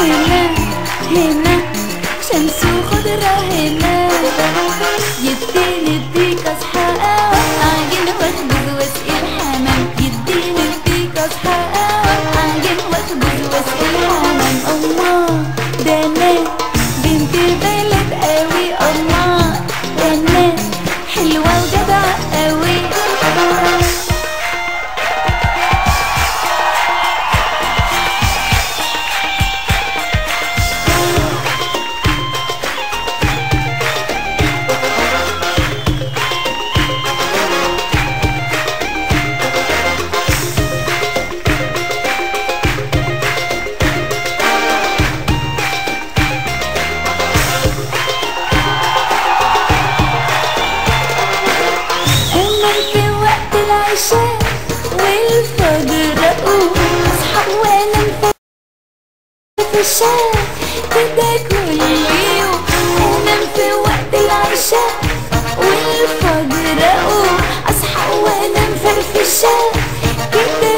هنا هنا شمس وخضرة هنا يديني الديك اصحى اعجن واخبز واسقي الحمام يديني الديك اصحى اعجن واخبز واسقي الحمام الله ده انا بنت البلد قوي الله ده انا حلوة وجدعة قوي أنا في وقت العشاء والفجر أقوم أصحى وأنام في الشارع كده كل يوم أنام في وقت العشاء والفجر أقوم أصحى وأنام في الشارع كده